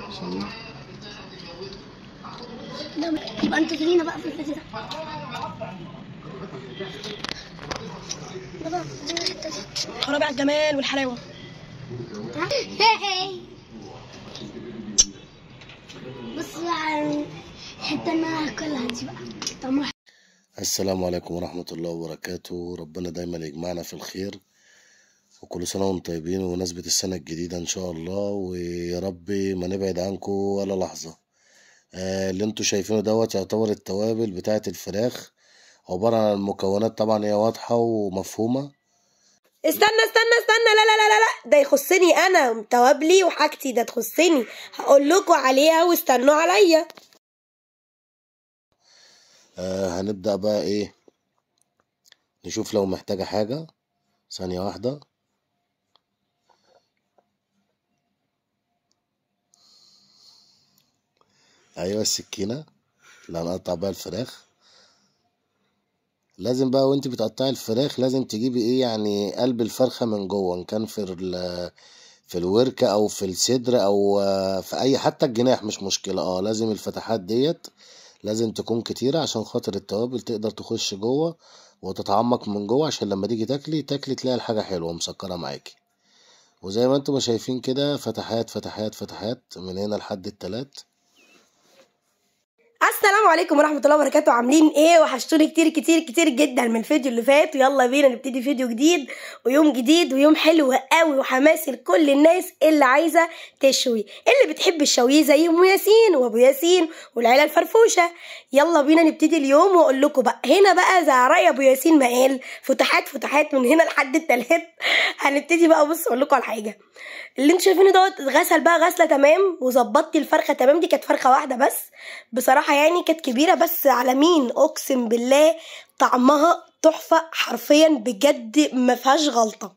عشان لا يبقى انتوا لينا بقى في الفيديو ده بابا دي الحته دي خرابي على الجمال والحلاوه بص بقى على الحته اللي انا هاكلها دي بقى طعمها السلام عليكم ورحمة الله وبركاته ربنا دايما يجمعنا في الخير وكل سنة وانتم طيبين ومناسبة السنة الجديدة إن شاء الله ويا رب ما نبعد عنكم ولا لحظة آه اللي انتوا شايفينه دوت يعتبر التوابل بتاعة الفراخ عبارة عن المكونات طبعا هي واضحة ومفهومة استنى استنى استنى لا لا لا لا لا ده يخصني انا توابلي وحاجتي ده تخصني هقول لكم عليها واستنوا عليا آه هنبدأ بقى ايه نشوف لو محتاجة حاجة ثانية واحدة ايوه السكينة اللي هنقطع بيها الفراخ لازم بقى وانت بتقطعي الفراخ لازم تجيبي ايه يعني قلب الفرخة من جوه ان كان في ال- في الوركة او في الصدر او آه، في اي حتى الجناح مش مشكلة اه لازم الفتحات ديت لازم تكون كتيرة عشان خاطر التوابل تقدر تخش جوه وتتعمق من جوه عشان لما تيجي تاكلي تاكلي تلاقي الحاجة حلوة مسكرة معاكي وزي ما انتم ما شايفين كده فتحات فتحات فتحات من هنا لحد التلات السلام عليكم ورحمة الله وبركاته عاملين ايه وحشتوني كتير كتير كتير جدا من الفيديو اللي فات ويلا بينا نبتدي فيديو جديد ويوم جديد ويوم حلو قوي وحماسي لكل الناس اللي عايزة تشوي اللي بتحب الشوي زي ام ياسين وابو ياسين والعيلة الفرفوشة يلا بينا نبتدي اليوم واقول لكم بقى هنا بقى زي رأي ابو ياسين ما قال فتحات فتحات من هنا لحد التلات هنبتدي بقى بص اقول لكم على حاجة اللي انتوا شايفينه دوت اتغسل بقى غسله تمام وظبطت الفرخه تمام دي كانت فرخه واحده بس بصراحه يعني كانت كبيره بس على مين اقسم بالله طعمها تحفه حرفيا بجد ما فيهاش غلطه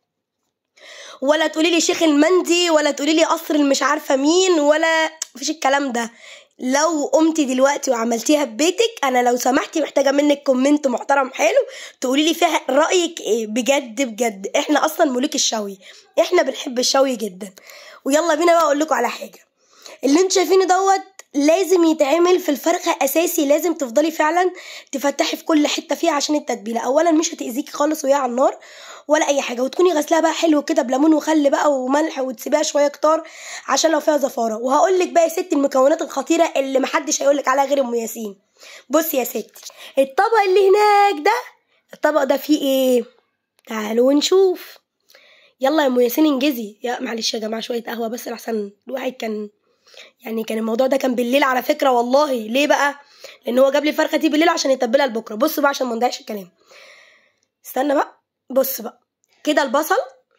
ولا تقولي لي شيخ المندي ولا تقولي لي قصر المش عارفه مين ولا مفيش الكلام ده لو قمتي دلوقتي وعملتيها ببيتك انا لو سمحتي محتاجه منك كومنت محترم حلو تقولي لي فيها رايك ايه بجد بجد احنا اصلا ملوك الشوي احنا بنحب الشوي جدا ويلا بينا بقى اقول لكم على حاجه اللي انتوا شايفينه دوت لازم يتعمل في الفرخه اساسي لازم تفضلي فعلا تفتحي في كل حته فيها عشان التتبيله اولا مش هتاذيكي خالص وهي على النار ولا اي حاجه وتكوني غسلاها بقى حلو كده بليمون وخل بقى وملح وتسيبيها شويه كتار عشان لو فيها زفاره وهقول لك بقى يا ستي المكونات الخطيره اللي محدش هيقول لك عليها غير ام ياسين بصي يا ستي الطبق اللي هناك ده الطبق ده فيه ايه تعالوا ونشوف يلا يا ام ياسين انجزي يا معلش يا جماعه شويه قهوه بس لحسن الواحد كان يعني كان الموضوع ده كان بالليل على فكره والله ليه بقى لان هو جاب لي الفرخه دي بالليل عشان يتبلها لبكره بص بقى عشان ما نضيعش الكلام استنى بقى بص بقى كده البصل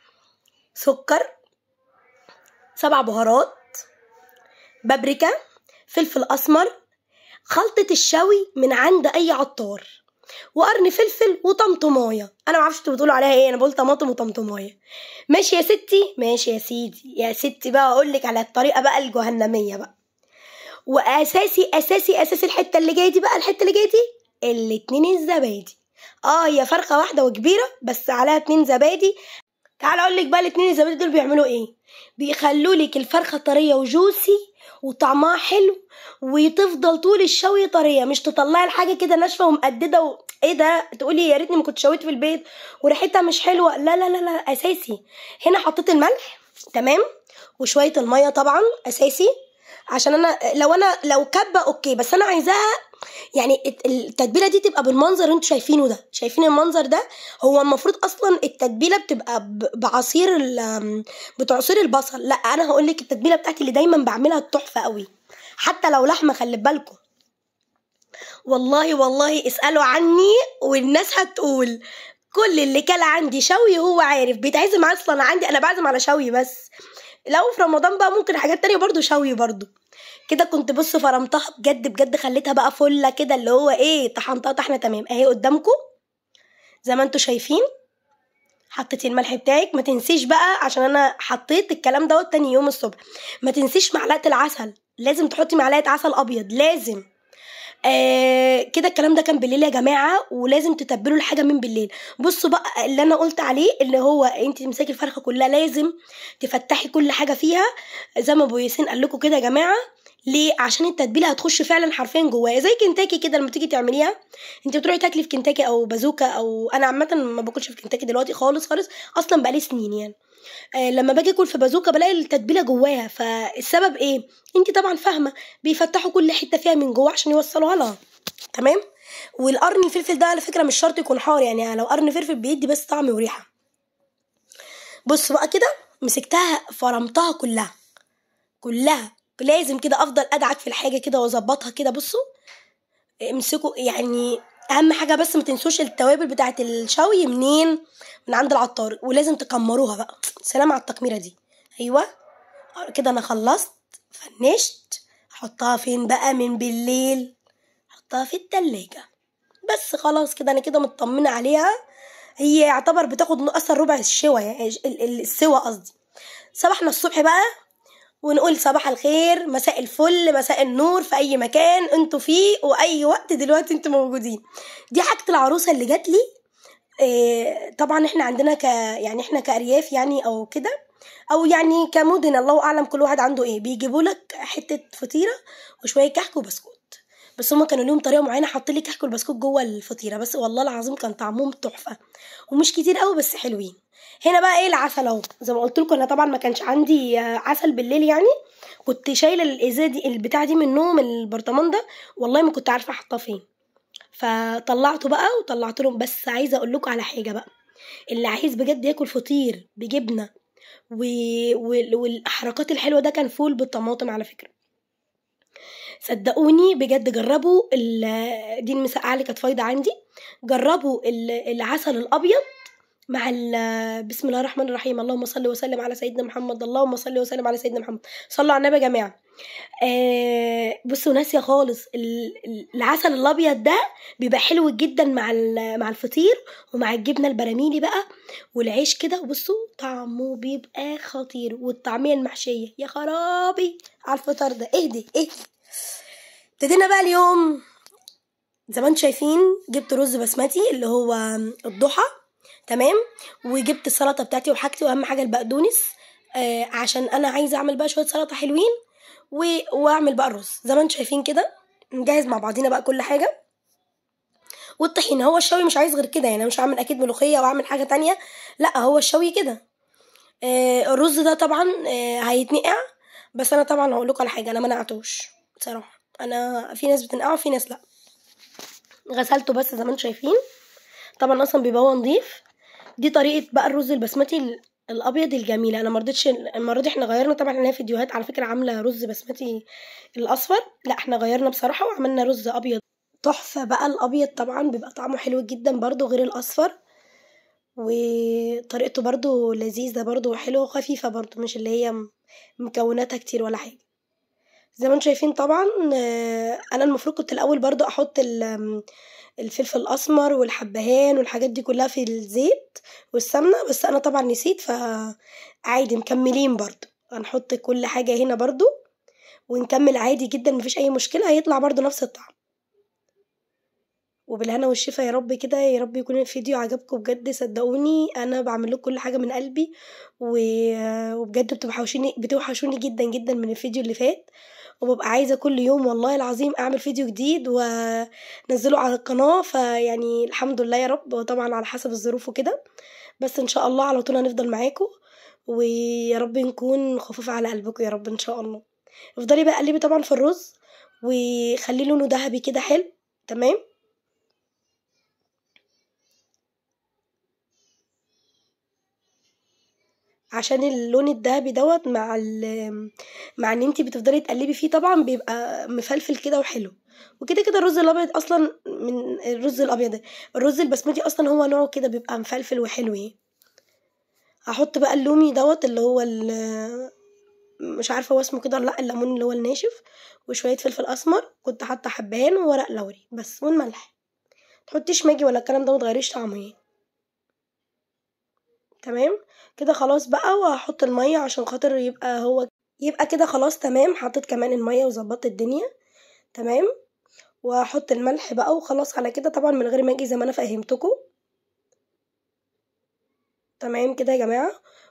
سكر سبع بهارات بابريكا فلفل اسمر خلطة الشوي من عند اي عطار وقرن فلفل وطمطمايه انا معرفش انتوا بتقولوا عليها ايه انا بقول طماطم وطمطمايه ماشي يا ستي ماشي يا سيدي يا ستي بقى اقول لك على الطريقه بقى الجهنميه بقى واساسي اساسي اساسي الحته اللي جايه دي بقى الحته اللي جايه دي الاتنين الزبادي اه هي فرخه واحده وكبيره بس عليها اتنين زبادي تعال اقول لك بقى الاتنين الزبادي دول بيعملوا ايه بيخلوا لك الفرخه طريه وجوسي وطعمها حلو وتفضل طول الشوي طريه مش تطلعي الحاجه كده ناشفه ومقدده و... ايه ده تقولي يا ريتني ما كنت شويت في البيت وريحتها مش حلوه لا لا لا لا اساسي هنا حطيت الملح تمام وشويه الميه طبعا اساسي عشان انا لو انا لو كبه اوكي بس انا عايزاها يعني الت- التتبيله دي تبقى بالمنظر اللي انتوا شايفينه ده شايفين المنظر ده هو المفروض اصلا التتبيله بتبقى ب- بعصير ال- بتعصير البصل لا انا هقول لك التتبيله بتاعتي اللي دايما بعملها تحفه قوي حتى لو لحمه خلي بالكم والله والله اسالوا عني والناس هتقول كل اللي كل عندي شوي هو عارف بيتعزم اصلا عندي انا بعزم على شوي بس لو في رمضان بقى ممكن حاجات تانية برضو شوي برضو كده كنت بص فرمتها بجد بجد خليتها بقى فله كده اللي هو ايه طحنتها طحنه تمام اهي قدامكم زي ما انتوا شايفين حطيتي الملح بتاعك ما تنسيش بقى عشان انا حطيت الكلام دوت تاني يوم الصبح ما تنسيش معلقه العسل لازم تحطي معلقه عسل ابيض لازم آه كده الكلام ده كان بالليل يا جماعه ولازم تتبلوا الحاجه من بالليل بصوا بقى اللي انا قلت عليه اللي هو انت تمسكي الفرخه كلها لازم تفتحي كل حاجه فيها زي ما ابو ياسين قال لكم كده يا جماعه ليه عشان التتبيله هتخش فعلا حرفيا جواها زي كنتاكي كده لما تيجي تعمليها انت بتروحي تاكلي في كنتاكي او بازوكا او انا عامه ما باكلش في كنتاكي دلوقتي خالص خالص اصلا بقالي سنين يعني آه لما باجي اكل في بازوكا بلاقي التتبيله جواها فالسبب ايه انت طبعا فاهمه بيفتحوا كل حته فيها من جوه عشان يوصلوها لها تمام والقرن الفلفل ده على فكره مش شرط يكون حار يعني لو قرن فلفل بيدي بس طعم وريحه بص بقى كده مسكتها فرمتها كلها كلها لازم كده افضل ادعك في الحاجه كده واظبطها كده بصوا امسكوا يعني اهم حاجه بس ما تنسوش التوابل بتاعه الشوي منين من عند العطار ولازم تكمروها بقى سلام على التكميره دي ايوه كده انا خلصت فنشت احطها فين بقى من بالليل احطها في التلاجة بس خلاص كده انا كده مطمنه عليها هي يعتبر بتاخد اصلا ربع الشوا يعني ال- ال- السوا قصدي صباحنا الصبح بقى ونقول صباح الخير مساء الفل مساء النور في اي مكان انتوا فيه واي وقت دلوقتي انتوا موجودين دي حاجه العروسه اللي جات لي إيه طبعا احنا عندنا ك يعني احنا كارياف يعني او كده او يعني كمدن الله اعلم كل واحد عنده ايه بيجيبوا لك حته فطيره وشويه كحك وبسكوت بس هما كانوا ليهم طريقه معينه حاطين لي كحك والبسكوت جوه الفطيره بس والله العظيم كان طعمهم تحفه ومش كتير قوي بس حلوين هنا بقى ايه العسل اهو زي ما قلت لكم انا طبعا ما كانش عندي آه، عسل بالليل يعني كنت شايله الازازه دي البتاع دي من النوم البرطمان ده والله ما كنت عارفه احطها فين فطلعته بقى وطلعت لهم بس عايزه اقول لكم على حاجه بقى اللي عايز بجد ياكل فطير بجبنه و... وال- والحركات الحلوه ده كان فول بالطماطم على فكره صدقوني بجد جربوا ال- دي المسقعه اللي كانت فايضه عندي جربوا ال- العسل الابيض مع ال- بسم الله الرحمن الرحيم اللهم صل وسلم على سيدنا محمد اللهم صل وسلم على سيدنا محمد صلوا على النبي يا جماعه آه بصوا ناسيه خالص ال- ال- العسل الابيض ده بيبقى حلو جدا مع ال- مع الفطير ومع الجبنه البراميلي بقى والعيش كده بصوا طعمه بيبقى خطير والطعميه المحشيه يا خرابي على الفطار ده اهدي اهدي ابتدينا بقى اليوم زي ما انتم شايفين جبت رز بسمتي اللي هو الضحى تمام وجبت السلطه بتاعتي وحاجتي واهم حاجه البقدونس آه عشان انا عايزه اعمل بقى شويه سلطه حلوين و... واعمل بقى الرز زي ما انتم شايفين كده نجهز مع بعضينا بقى كل حاجه والطحينه هو الشوي مش عايز غير كده يعني أنا مش هعمل اكيد ملوخيه او اعمل حاجه تانية لا هو الشوي كده آه الرز ده طبعا آه هيتنقع بس انا طبعا هقول لكم على حاجه انا ما نقعتوش بصراحه انا في ناس بتنقعه وفي ناس لا غسلته بس زي ما انتم شايفين طبعا اصلا بيبقى هو نضيف دي طريقه بقى الرز البسمتي ال- الابيض الجميله انا مرضتش المره دي احنا غيرنا طبعا لنا فيديوهات على فكره عامله رز بسمتي الاصفر لا احنا غيرنا بصراحه وعملنا رز ابيض تحفه بقى الابيض طبعا بيبقى طعمه حلو جدا برضو غير الاصفر وطريقته برضو لذيذه برضو وحلوه وخفيفه برضو مش اللي هي م- مكوناتها كتير ولا حاجه زي ما انتم شايفين طبعا آه، انا المفروض كنت الاول برضو احط ال- الفلفل الاسمر والحبهان والحاجات دي كلها في الزيت والسمنه بس انا طبعا نسيت فعادي مكملين برضو هنحط كل حاجه هنا برضو ونكمل عادي جدا مفيش اي مشكله هيطلع برضو نفس الطعم وبالهنا والشفا يا رب كده يا رب يكون الفيديو عجبكم بجد صدقوني انا بعمل لكم كل حاجه من قلبي و- وبجد بتوحشوني بتوحشوني جدا جدا من الفيديو اللي فات وببقى عايزه كل يوم والله العظيم اعمل فيديو جديد وانزله على القناه فيعني الحمد لله يا رب وطبعا على حسب الظروف وكده بس ان شاء الله على طول هنفضل معاكم ويا رب نكون خفاف على قلبكم يا رب ان شاء الله افضلي بقى قلبي طبعا في الرز وخليه لونه ذهبي كده حلو تمام عشان اللون الذهبي دوت مع ال مع ان انتي بتفضلي تقلبي فيه طبعا بيبقى مفلفل كده وحلو وكده كده الرز الابيض اصلا من الرز الابيض ده. الرز البسمتي اصلا هو نوعه كده بيبقى مفلفل وحلو يعني هحط بقى اللومي دوت اللي هو ال- مش عارفه هو اسمه كده ولا لا الليمون اللي هو الناشف وشويه فلفل اسمر كنت حاطه حبهان وورق لوري بس والملح تحطيش ماجي ولا الكلام ده متغيريش طعمه يعني تمام كده خلاص بقى وهحط الميه عشان خاطر يبقى هو يبقى كده خلاص تمام حطيت كمان الميه وظبطت الدنيا تمام واحط الملح بقى وخلاص على كده طبعا من غير ما اجي زي ما انا فهمتكم تمام كده يا جماعه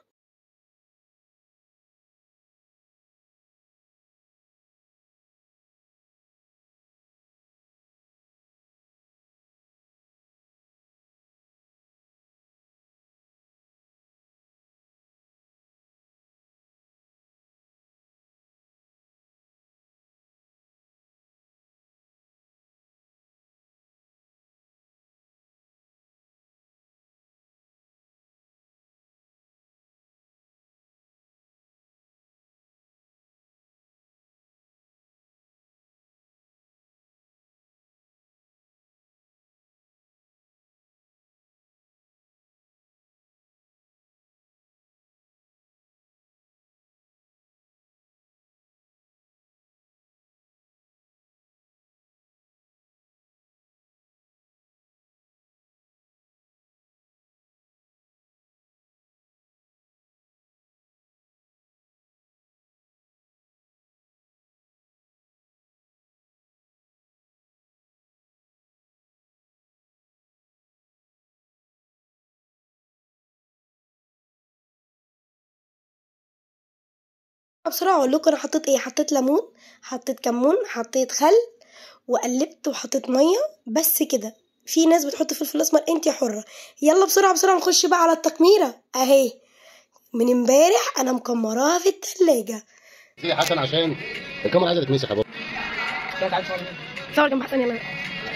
بسرعه اقول لكم انا حطيت ايه حطيت ليمون حطيت كمون حطيت خل وقلبت وحطيت ميه بس كده في ناس بتحط فلفل اسمر انت حره يلا بسرعه بسرعه نخش بقى على التكميره اهي من امبارح انا مكمراها في التلاجة في يا حسن عشان الكاميرا عايزه تتمسح يا بابا صور جنب حسن يلا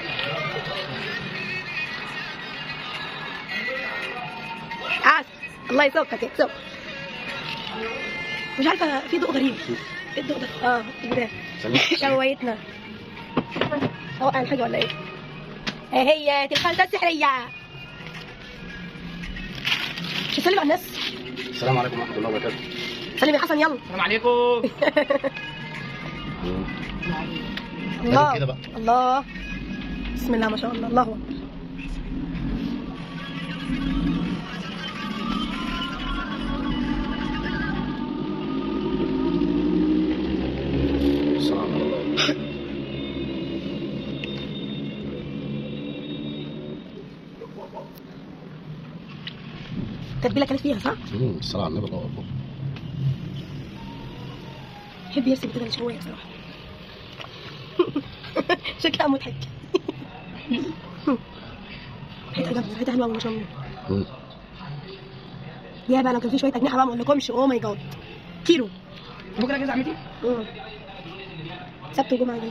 عاد الله يسوقك يسوق مش عارفه في ضوء غريب ايه الضوء ده اه ده شويتنا هو قال حاجه ولا ايه ايه هي دي الخلطه السحريه مش هتسلم على الناس السلام عليكم ورحمه الله وبركاته سلم يا حسن يلا السلام عليكم الله كده بقى. الله بسم الله ما شاء الله الله اكبر السلام عليكم تتبيله كانت فيها صح؟ مم، الصلاة على النبي الله أكبر يحب يرسم كده الشوية صراحة شكلها مضحك ريحتها جامدة ريحتها حلوة أوي ما شاء الله مم. يا بقى لو كان في شوية أجنحة بقى ما أقولكمش أوه ماي جاد كيلو بكره اجازه عمتي مم. سبت وجمعة جاي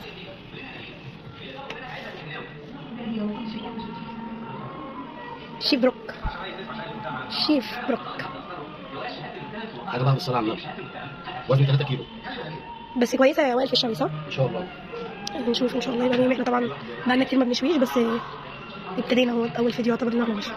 شيف بروك شيف بروك حاجة بقى بالصلاة على النبي وزن 3 كيلو بس كويسة يا وائل في الشوي صح؟ إن شاء الله نشوف ان شاء الله يبقى احنا طبعا بقالنا كتير ما بنشويش بس ابتدينا هو اول فيديو يعتبر ان احنا بنشوي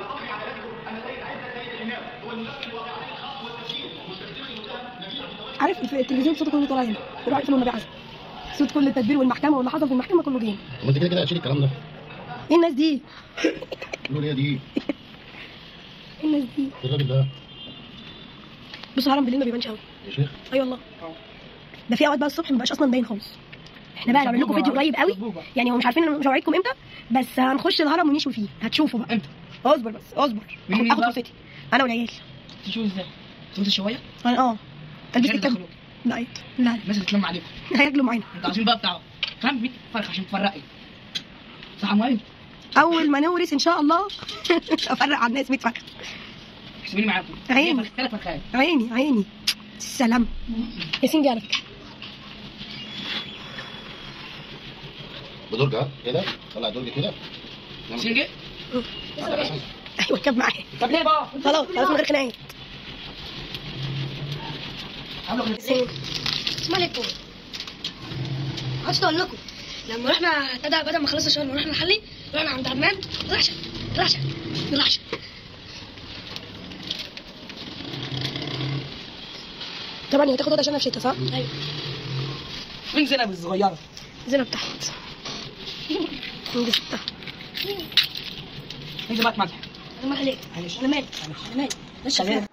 عارف الف- التلفزيون صوته كله طالع هنا روح اقفل والنبي عسل صوت كل التدبير والمحكمه واللي حصل في المحكمه كله جه هنا. طب ما أنت كده كده هتشيل الكلام ده ايه الناس دي؟ قولوا لي هي دي ايه الناس دي؟ الراجل ده بص الهرم بالليل ما بيبانش قوي يا شيخ اي والله ده في اوقات بقى الصبح ما بقاش اصلا باين خالص احنا بقى هنعمل لكم فيديو قريب قوي يعني هو مش عارفين مش هوعدكم امتى بس هنخش الهرم ونشوي فيه هتشوفوا بقى امتى؟ اصبر بس اصبر مين اخد مين اخد بقى؟ فرصتي انا والعيال تشوف ازاي؟ تقول شويه انا اه تلبس عشان الكم يدخلوك لا لا لا الناس اللي تلم عليكم هياكلوا معانا انتوا عايزين بقى بتاع كام 100 فرخ عشان تفرقي صح يا مايل اول ما نورث ان شاء الله افرق على الناس 100 فرخه احسبيني معاكم عيني. ثلاث فرخات عيني عيني سلام ياسين جه على فكره بدرج ها كده طلع درج كده نعمل سنجي على الأساس. ايوه كاب معايا طب ليه بقى؟ خلاص خلاص من غير خناقات عامله كده ياسين اسمع لكم عايز اقول لكم لما رحنا بدأ بدل ما خلصنا شغل ورحنا نحلي رحنا عند عمان رعشة رعشة رعشة طبعا هي تاخد وقت عشان في الشتا صح؟ ايوه فين زينب الصغيره؟ زينب تحت عندي ستة انزل بقى ملح انا ما عليك معلش انا مالي انا مالي بس خلينا.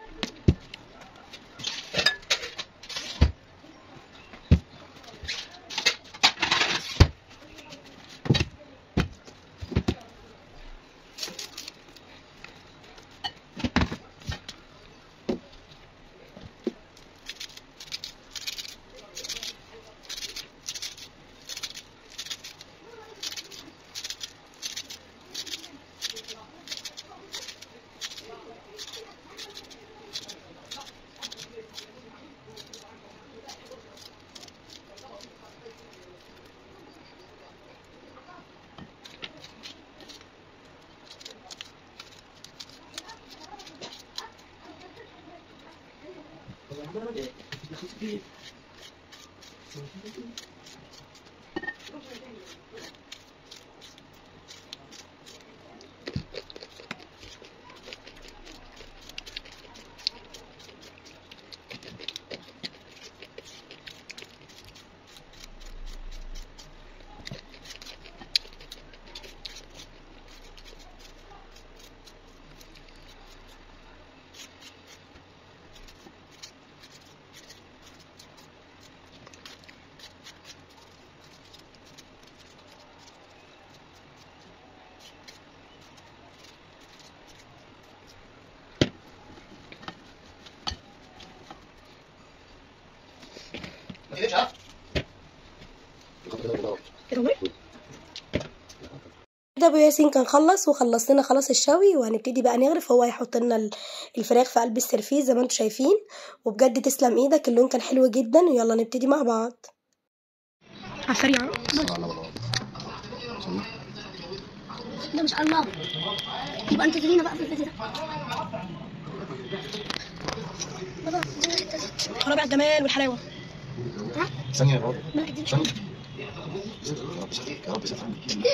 كده ابو ياسين كان خلص وخلص لنا خلاص الشوي وهنبتدي بقى نغرف هو هيحط لنا ال- الفراخ في قلب السرفيس زي ما انتم شايفين وبجد تسلم ايدك اللون كان حلو جدا ويلا نبتدي مع بعض على السريع ده ما شاء الله يبقى انت تدينا بقى في الفيديو ده بابا ادينا الحته دي رابع الجمال والحلاوه ها ثانية يا رب مالك ادينا ثانية يا رب يسعدك يا رب يسعدك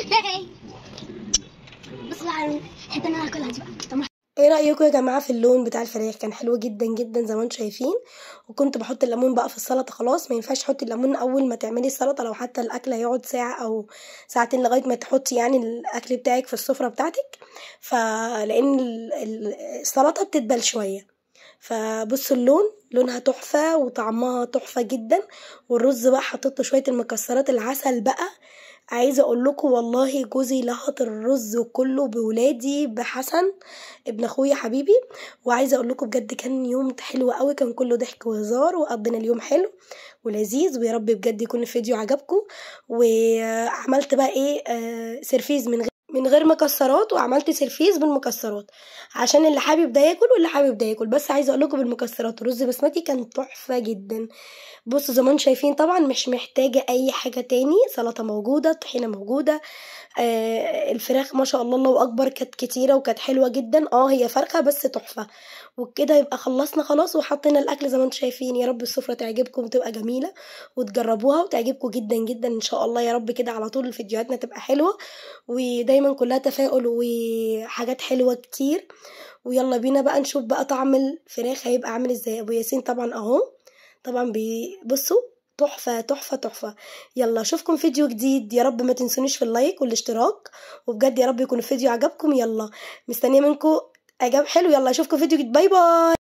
بص بقى على الحته اللي انا هاكلها دي بقى طب ما ايه رايكم يا جماعه في اللون بتاع الفراخ كان حلو جدا جدا زي ما انتم شايفين وكنت بحط الليمون بقى في السلطه خلاص ما ينفعش تحطي الليمون اول ما تعملي السلطه لو حتى الاكل هيقعد ساعه او ساعتين لغايه ما تحطي يعني الاكل بتاعك في السفره بتاعتك فلان ال- ال- السلطه بتدبل شويه فبصوا اللون لونها تحفه وطعمها تحفه جدا والرز بقى حطيت له شويه المكسرات العسل بقى عايزه اقول لكم والله جوزي لهط الرز كله بولادي بحسن ابن اخويا حبيبي وعايزه اقول لكم بجد كان يوم حلو قوي كان كله ضحك وهزار وقضينا اليوم حلو ولذيذ ويا رب بجد يكون الفيديو عجبكم وعملت بقى ايه آه سيرفيز من غير من غير مكسرات وعملت سيرفيز بالمكسرات عشان اللي حابب ده ياكل واللي حابب ده ياكل بس عايزه اقول لكم بالمكسرات الرز بسمتي كان تحفه جدا بصوا زي ما انتم شايفين طبعا مش محتاجه اي حاجه تاني سلطه موجوده طحينه موجوده آه الفراخ ما شاء الله الله اكبر كانت كتيره وكانت حلوه جدا اه هي فرخه بس تحفه وبكده يبقى خلصنا خلاص وحطينا الاكل زي ما انتم شايفين يا رب السفره تعجبكم وتبقى جميله وتجربوها وتعجبكم جدا جدا ان شاء الله يا رب كده على طول فيديوهاتنا تبقى حلوه ودايما كلها تفاؤل وحاجات حلوه كتير ويلا بينا بقى نشوف بقى طعم الفراخ هيبقى عامل ازاي ابو ياسين طبعا اهو طبعا بيبصوا تحفة تحفة تحفة يلا اشوفكم فيديو جديد يا رب ما تنسونيش في اللايك والاشتراك وبجد يا رب يكون الفيديو عجبكم يلا مستنية منكم اعجاب حلو يلا اشوفكم فيديو جديد باي باي